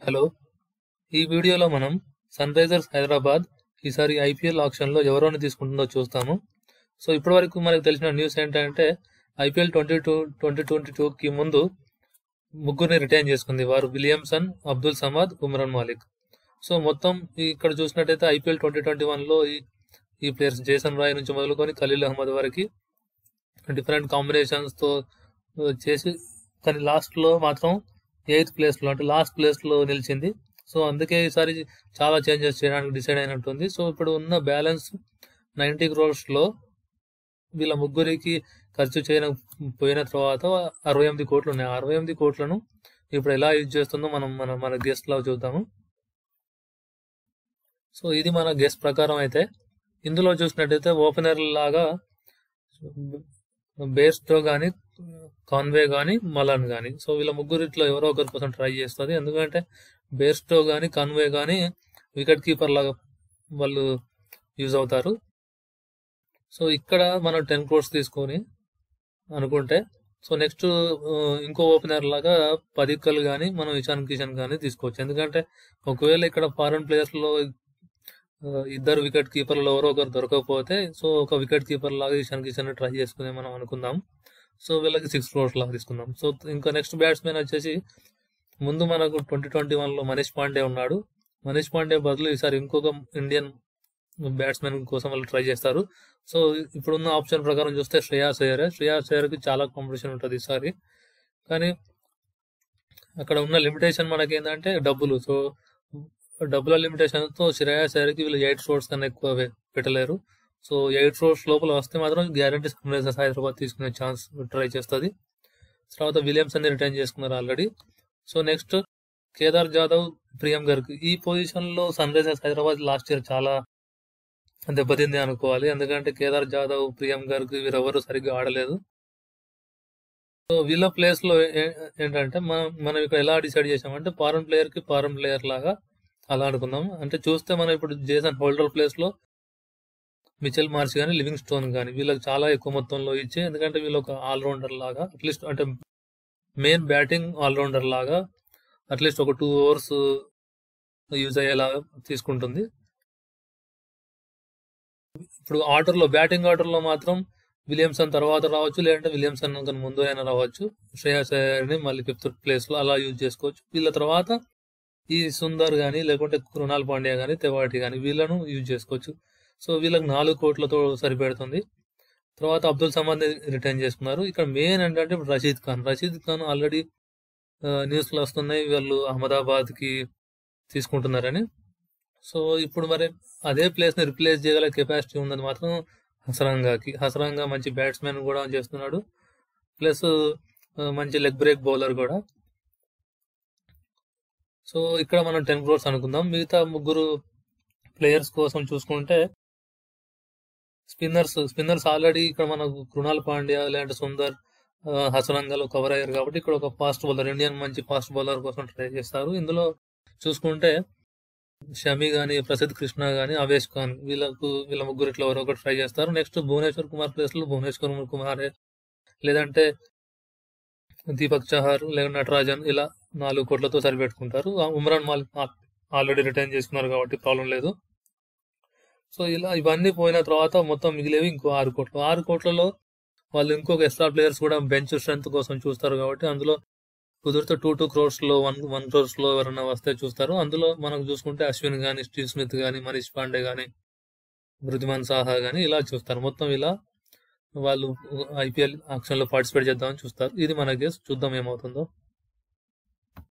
hello ఈ వీడియోలో మనం సన్ రైజర్స్ హైదరాబాద్ ఈసారి ఐపీఎల్ ఆక్షన్లో ఎవరోని తీసుకుంటుందో చూస్తాము సో ఇప్పటివరకు మనకు తెలిసిన న్యూస్ ఏంటంటే IPL twenty two twenty twenty టూకి ముందు ముగ్గురిని రిటైన్ చేసుకుంది వారు విలియమ్సన్ అబ్దుల్ సమాద్ ఉమ్రాన్ మాలిక్ సో మొత్తం ఈ- ఇక్కడ చూసినట్టయితే ఐపీఎల్ ట్వంటీ ట్వంటీ వన్లో ఈ ఈ ప్లేయర్స్ జేసన్ రాయ్ నుంచి మొదలుకొని ఖలీల్ అహ్మద్ వరకు డిఫరెంట్ కాంబినేషన్స్తో చేసి కానీ లాస్ట్లో మాత్రం ఎయిత్ ప్లేస్లో అంటే లాస్ట్ ప్లేస్లో నిలిచింది సో అందుకే ఈసారి చాలా చేంజెస్ చేయడానికి డిసైడ్ అయినట్టుంది సో ఇప్పుడు ఉన్న బ్యాలెన్స్ నైంటీ క్రోర్స్లో వీళ్ళ ముగ్గురికి ఖర్చు చేయన పోయిన తర్వాత అరవై ఎనిమిది కోట్లు ఉన్నాయి ఆ అరవై ఎనిమిది కోట్లను ఇప్పుడు ఎలా యూజ్ చేస్తుందో మనం మన మన గెస్ట్ లో చూద్దాము సో ఇది మన గెస్ట్ ప్రకారం అయితే ఇందులో చూసినట్టయితే ఓపెనర్ లాగా బేస్తో కానీ కాన్వే కానీ మలన్ కానీ సో వీళ్ళ ముగ్గురిట్లో ఎవరో ఒకరి కోసం ట్రై చేస్తుంది ఎందుకంటే బేస్టో కానీ కాన్వే కానీ వికెట్ కీపర్ లాగా వాళ్ళు యూజ్ అవుతారు సో ఇక్కడ మనం టెన్ క్రోర్స్ తీసుకొని అనుకుంటే సో నెక్స్ట్ ఇంకో ఓపెనర్ లాగా పదిక్కలు కానీ మనం ఇషాన్ కిషన్ కానీ తీసుకోవచ్చు ఎందుకంటే ఒకవేళ ఇక్కడ ఫారెన్ ప్లేయర్స్లో ఇద్దరు వికెట్ కీపర్లు ఎవరో ఒకరు దొరకకపోతే సో ఒక వికెట్ కీపర్ లాగా ఇషాన్ కిషన్ ట్రై చేసుకుని మనం అనుకుందాం సో వీళ్ళకి సిక్స్ క్రోర్స్ లాగా తీసుకుందాం సో ఇంకా నెక్స్ట్ బ్యాట్స్మెన్ వచ్చేసి ముందు మనకు ట్వంటీ ట్వంటీ వన్లో మనీష్ పాండే ఉన్నాడు మనీష్ పాండే బదులు ఈసారి ఇంకొక ఇండియన్ బ్యాట్స్మెన్ కోసం వాళ్ళు ట్రై చేస్తారు సో ఇప్పుడున్న ఆప్షన్ ప్రకారం చూస్తే శ్రేయాస్ అయ్యర్ శ్రేయాస్ అయ్యర్కి చాలా కాంపిటీషన్ ఉంటుంది ఈసారి కానీ అక్కడ ఉన్న లిమిటేషన్ మనకి ఏంటంటే డబ్బులు సో డబ్బుల లిమిటేషన్ తో శ్రేయాస్ అయ్యర్కి వీళ్ళు ఎయిట్ క్రోర్స్ కన్నా ఎక్కువ వె- పెట్టలేరు సో ఎయిట్ క్రోర్స్ లోపల వస్తే మాత్రం గ్యారంటీ సన్ రైజర్స్ హైదరాబాద్ తీసుకునే ఛాన్స్ ట్రై చేస్తుంది తర్వాత విలియమ్సన్ రిటైన్ చేసుకున్నారు already so next Kedar Jadhav Priyam Garg ఈ పొజిషన్ లో Sunrisers Hyderabad last year చాలా దెబ్బతింది అనుకోవాలి ఎందుకంటే కేదార్ జాదవ్ ప్రియం గర్గ్ వీరెవరు సరిగ్గా ఆడలేదు సో వీళ్ళ ప్లేస్ లో ఏ- ఏంటంటే మనం మనం ఇక్కడ ఎలా డిసైడ్ చేసామంటే ఫారెన్ ప్లేయర్ కి ఫారెన్ ప్లేయర్ లాగా అలా అనుకుందాం అంటే చూస్తే మనం ఇప్పుడు జేసన్ హోల్డర్ ప్లేస్ లో మిచెల్ మార్చ్ కానీ లివింగ్ స్టోన్ కానీ వీళ్ళకి చాలా ఎక్కువ మొత్తంలో ఇచ్చి ఎందుకంటే వీళ్ళు ఒక ఆల్రౌండర్ లాగా అట్లీస్ట్ అంటే మెయిన్ బ్యాటింగ్ ఆల్రౌండర్ లాగా అట్లీస్ట్ ఒక టూ ఓవర్స్ యూజ్ అయ్యేలాగా తీసుకుంటుంది ఇప్పుడు ఆర్డర్లో బ్యాటింగ్ ఆర్డర్లో మాత్రం విలియమ్సన్ తర్వాత రావచ్చు లేదంటే విలియమ్సన్ కన్నా ముందు అయినా రావచ్చు శ్రేయస్ అయ్యర్ని మళ్ళీ ఫిఫ్త్ ప్లేస్ లో అలా యూజ్ చేసుకోవచ్చు వీళ్ళ తర్వాత ఈ సుందర్ కానీ లేకుంటే కృణాల్ పాండ్యా కానీ తెవాటి కానీ వీళ్ళను యూజ్ చేసుకోవచ్చు సో వీళ్ళకి నాలుగు కోట్లతో సరిపెడుతుంది తర్వాత అబ్దుల్ సమాద్ రిటైన్ చేసుకున్నారు ఇక్కడ మెయిన్ ఏంటంటే ఇప్పుడు రషీద్ ఖాన్ రషీద్ ఖాన్ ఆల్రెడీ న్యూస్ లో వస్తున్నాయి వాళ్ళు అహ్మదాబాద్ కి తీసుకుంటున్నారని సో ఇప్పుడు మరి అదే ప్లేస్ ని రిప్లేస్ చేయగల కెపాసిటీ ఉందని మాత్రం హసరంగాకి హసరంగా మంచి బ్యాట్స్మెన్ కూడా చేస్తున్నాడు ప్లస్ మంచి లెగ్ బ్రేక్ బౌలర్ కూడా సో ఇక్కడ మనం టెన్ క్రోర్స్ అనుకుందాం మిగతా ముగ్గురు ప్లేయర్స్ కోసం చూసుకుంటే స్పిన్నర్స్ స్పిన్నర్స్ ఆల్రెడీ ఇక్కడ మనకు కృణాల్ పాండ్యా లేదంటే సుందర్ ఆ, హసరంగాలో కవర్ అయ్యారు కాబట్టి ఇక్కడ ఒక ఫాస్ట్ బౌలర్ ఇండియన్ మంచి ఫాస్ట్ బౌలర్ కోసం ట్రై చేస్తారు ఇందులో చూసుకుంటే షమి గానీ ప్రసిద్ధ్ కృష్ణ గానీ అవేష్ ఖాన్ వీళ్ళకు వీళ్ళ ముగ్గురు ఇట్లా ఎవరో ఒకటి ట్రై చేస్తారు నెక్స్ట్ భువనేశ్వర్ కుమార్ ప్లేస్ లో భువనేశ్వర్ కుమార్ లేదంటే దీపక్ చహర్ లేదంటే నటరాజన్ ఇలా నాలుగు కోట్లతో సరిపెట్టుకుంటారు ఆ ఉమ్రాన్ మాలిక్ ఆల్రెడీ రిటైన్ చేసుకున్నారు కాబట్టి ప్రాబ్లం లేదు సో ఇలా ఇవన్నీ పోయిన తర్వాత మొత్తం మిగిలేవి ఇంకో ఆరు కోట్లు ఆరు కోట్లలో వాళ్ళు ఇంకొక ఎక్స్ట్రా ప్లేయర్స్ కూడా బెంచ్ స్ట్రెంత్ కోసం చూస్తారు కాబట్టి అందులో కుదిరితే టూ టూ క్రోర్స్ లో వన్ వన్ క్రోర్స్ లో ఎవరైనా వస్తే చూస్తారు అందులో మనకు చూసుకుంటే అశ్విన్ గానీ స్టీవ్ స్మిత్ గానీ మనీష్ పాండే గానీ వృద్ధిమాన్ సాహా గానీ ఇలా చూస్తారు మొత్తం ఇలా వాళ్ళు ఐపీఎల్ ఆక్షన్ లో పార్టిసిపేట్ చేద్దామని చూస్తారు ఇది మన గేస్ చూద్దాం ఏమవుతుందో